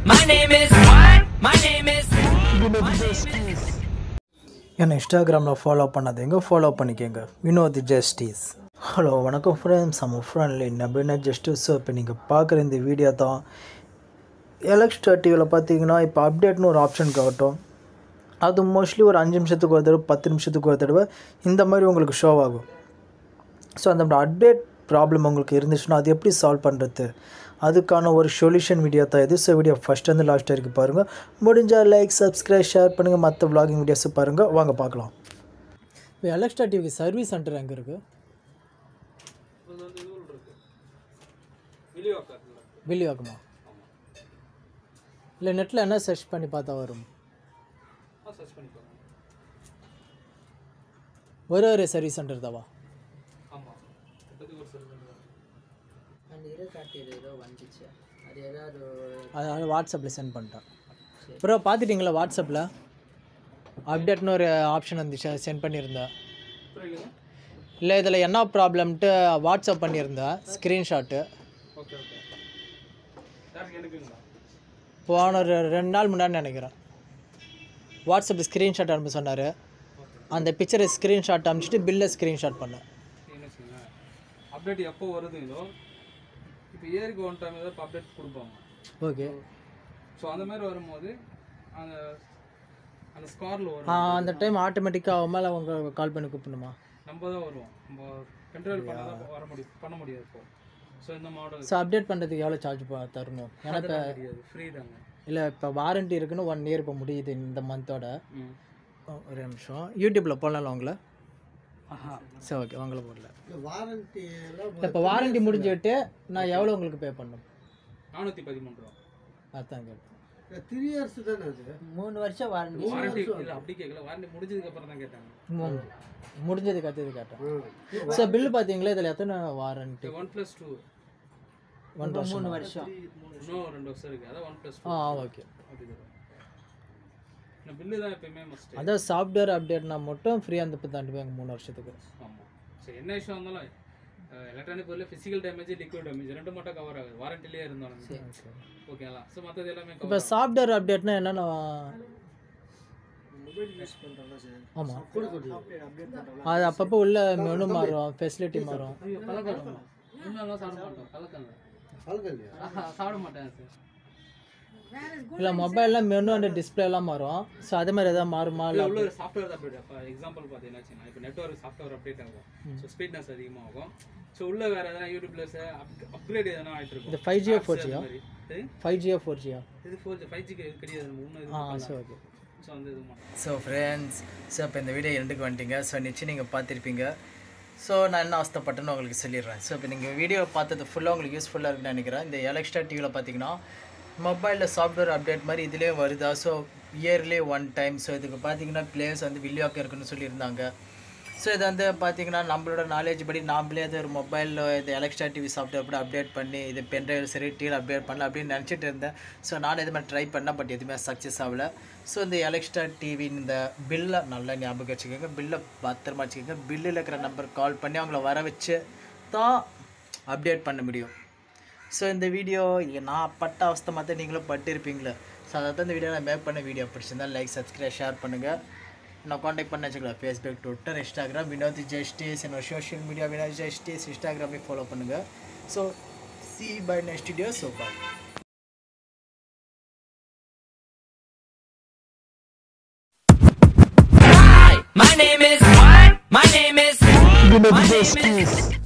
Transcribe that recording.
My name is what? My name is. என்னை இன்ஸ்டாகிராமில் follow பண்ணாதீங்க ஃபாலோ பண்ணிக்கோங்க வினோத் ஜஸ்டிஸ் ஹலோ வணக்கம் ஃப்ரெண்ட்ஸ் நம்ம ஃப்ரெண்ட்லி நபின ஜஸ்டிஸ் ஸோ இப்போ நீங்கள் பார்க்குற இந்த வீடியோ தான் எலக்ஸ்ட்ரா டிவியில் பார்த்தீங்கன்னா இப்போ அப்டேட்னு ஒரு ஆப்ஷன் காட்டும் அது மோஸ்ட்லி ஒரு அஞ்சு நிமிஷத்துக்கு ஒரு தடவை பத்து நிமிஷத்துக்கு ஒரு தடவை இந்த மாதிரி உங்களுக்கு ஷோ ஆகும் ஸோ அந்த அப்டேட் ப்ராப்ளம் உங்களுக்கு இருந்துச்சுன்னா அது எப்படி சால்வ் பண்ணுறது அதுக்கான ஒரு சொல்யூஷன் வீடியோ தான் இது ஸோ வீடியோ ஃபஸ்ட் வந்து லாஸ்ட் வரைக்கும் பாருங்கள் முடிஞ்சால் லைக் சப்ஸ்கிரைப் ஷேர் பண்ணுங்கள் மற்ற vlogging வீடியோஸை பாருங்கள் வாங்க பார்க்கலாம் இப்போ எலக்ட்ரா டிவிக்கு சர்வீஸ் சென்டர் எங்கே இருக்குது வில்லிவாக்கமா இல்லை நெட்டில் என்ன சர்ச் பண்ணி பார்த்தா வரும் ஒரு ஒரு சர்வீஸ் சென்டர் தாவா அது வாட்ஸ்அப்பில் சென்ட் பண்ணிட்டேன் ப்ரோ பார்த்துட்டிங்களா வாட்ஸ்அப்பில் அப்டேட்னு ஒரு ஆப்ஷன் வந்துச்சு சென்ட் பண்ணியிருந்தேன் இல்லை இதில் என்ன ப்ராப்ளம்ட்டு வாட்ஸ்அப் பண்ணியிருந்தேன் ஸ்க்ரீன்ஷாட்டு ஓகே ஓகே யாருக்கு எனக்குங்களா போன ஒரு ரெண்டு நாள் முன்னாடி நினைக்கிறேன் வாட்ஸ்அப்பில் ஸ்க்ரீன்ஷாட் அனுப்ப சொன்னார் அந்த பிக்சரை ஸ்க்ரீன்ஷாட் அனுப்பிச்சிட்டு பில்லை ஸ்க்ரீன்ஷாட் பண்ணேன் என்ன செய்யுங்க அப்டேட் எப்போ வருதுங்களோ இப்போ இயருக்கு ஒன் டைம் ஏதாவது அப்டேட் கொடுப்பாங்க ஓகே ஸோ அந்த மாதிரி வரும்போது அந்த அந்த ஸ்காரில் ஆ, வரும் அந்த டைம் ஆட்டோமேட்டிக்காக அவன் மேலே அவங்க கால் பண்ணி கூப்பிடணுமா நம்ம தான் வருவோம் நம்ம கண்ட்ரோல் பண்ண தான் வர முடியும் பண்ண முடியாது இப்போ ஸோ இந்த மாடல் ஸோ அப்டேட் பண்ணுறதுக்கு எவ்வளோ சார்ஜ் தரணும் ஏன்னா இப்போ தெரியாது ஃப்ரீ தாங்க இல்லை இப்போ வாரண்டி இருக்குன்னு ஒன் இயர் இப்போ முடியுது இந்த மந்தோட ம் ஒரு நிமிஷம் யூடியூப்பில் போடலாம் உங்களை ஆஹா சரி ஓகே உங்களை போடல இப்போ வாரண்டி முடிஞ்சுட்டு நான் எவ்வளோ உங்களுக்கு பே பண்ணணும் நானூற்றி பதிமூணு ரூபா அதான் கேட்டேன் த்ரீ இயர்ஸ் தானே அது மூணு வருஷம் வாரண்டி வாரண்டி இல்லை அப்படி கேட்கல வாரண்டி முடிஞ்சதுக்கு அப்புறம் தான் கேட்டாங்க முடிஞ்சது கற்றுது கேட்டேன் ஸோ பில்லு பார்த்தீங்களா இதில் எத்தனை warranty one plus two one மூணு வருஷம் இன்னும் ரெண்டு வருஷம் இருக்குது அதான் ஒன் ப்ளஸ் டூ ஆ ஓகே அப்படி தரும் இந்த பில்லு தான் எப்பயுமே மஸ்ட் அதான் சாஃப்ட்வேர் அப்டேட்னா மட்டும் ஃப்ரீயாக அந்த தாண்டிப்பாங்க மூணு வருஷத்துக்கு ஆமாம் சரி என்ன விஷயம் இருந்தாலும் எலக்ட்ரானிக் பொருள் ஃபிசிக்கல் டேமேஜ் லிக்விட் டேமேஜ் ரெண்டு மட்டும் கவர் ஆகுது வாரண்டிலே இருந்தாலும் ஓகேங்களா ஸோ மற்றது எல்லாமே இப்போ cover சாஃப்ட்வேர் அப்டேட்னா என்னென்ன ஆமாம் அது அப்பப்போ உள்ள மெனு மாறும் ஃபெசிலிட்டி மாறும் ஐயோ கலக்கல உண்மையெல்லாம் சாப்பிட மாட்டோம் கலக்கல அழகல்லையா சாப்பிட மாட்டேன் சார் இல்லை மொபைலில் மெனு அண்ட் டிஸ்பிளேலாம் மாறும் ஸோ அதே மாதிரி எதாவது மாறுமா இல்லை இல்லை உள்ள ஒரு சாஃப்ட்வேர் அப்டேட் இப்போ எக்ஸாம்பிள் பார்த்தீங்கன்னா இப்போ நெட்ஒர்க் சாஃப்ட்வேர் அப்டேட் ஆகும் ஸோ ஸ்பீட்னஸ் அதிகமாகும் ஸோ உள்ள வேறு எதனா யூடியூப்ல அப்கிரேட் எதனா ஆகிட்டு இருக்கும் இது ஃபைவ் ஜியோ ஃபோர் Apps ஜியா அந்த மாதிரி. இது ஃபைவ் ஜியோ ஃபோர் ஜியா இது ஃபோர் ஜி ஃபைவ் ஜிக்கு கிடையாது நம்ம இன்னும் ஆ இது சரி ஓகே ஸோ வந்து இது மாட்டோம் ஸோ ஃப்ரெண்ட்ஸ் ஸோ இப்போ இந்த வீடியோ எண்டுக்கு வந்துட்டீங்க ஸோ நிச்சயம் நீங்கள் பார்த்துருப்பீங்க ஸோ நான் என்ன அவஸ்தைப்பட்டேன்னு உங்களுக்கு சொல்லிடுறேன் ஸோ இப்போ நீங்கள் வீடியோ பார்த்தது ஃபுல்லாக உங்களுக்கு யூஸ்ஃபுல்லாக இருக்குன்னு நினைக்கிறேன் இந்த எலக்ட்ரா டிவியில் பார்த்தீங்கன்னா மொபைலில் சாஃப்ட்வேர் அப்டேட் மாதிரி இதுலேயே வருதா so yearly one time so இதுக்கு பார்த்தீங்கன்னா பிளேயர்ஸ் வந்து வில்லியாக்க இருக்குன்னு சொல்லியிருந்தாங்க ஸோ இது வந்து பார்த்தீங்கன்னா நம்மளோட நாலேஜ் படி நாமளே அது ஒரு மொபைலில் இது எலக்ட்ரா டிவி சாஃப்ட்வேர் கூட அப்டேட் பண்ணி இது பென்ட்ரைவ் சரி டிவியில் அப்டேட் பண்ணலாம் அப்படின்னு நினச்சிட்டு இருந்தேன் ஸோ நானும் இது மாதிரி ட்ரை பண்ணேன் பட் எதுவுமே சக்ஸஸ் ஆகல ஸோ இந்த எலக்ட்ரா டிவி இந்த பில்லை நல்லா ஞாபகம் வச்சுக்கோங்க பில்லை பத்திரமா வச்சுக்கோங்க பில்லில் இருக்கிற நம்பர் கால் பண்ணி அவங்கள வர வச்சு தான் அப்டேட் பண்ண முடியும் ஸோ இந்த வீடியோ இது நான் பட்ட அவஸ்தை மாதிரி நீங்களும் பட்டிருப்பீங்களே ஸோ அதை தான் இந்த வீடியோ நான் மேக் பண்ண வீடியோ பிடிச்சிருந்தா லைக் சப்ஸ்கிரைப் ஷேர் பண்ணுங்கள் நான் காண்டாக்ட் பண்ண வச்சுக்கலாம் Facebook Twitter Instagram Vinod Justice என்னோட சோஷியல் மீடியா வினோத் ஜஸ்டிஸ் இன்ஸ்டாகிராமே ஃபாலோ பண்ணுங்கள் so see bye next video so bye My name is what? My name is. My name is.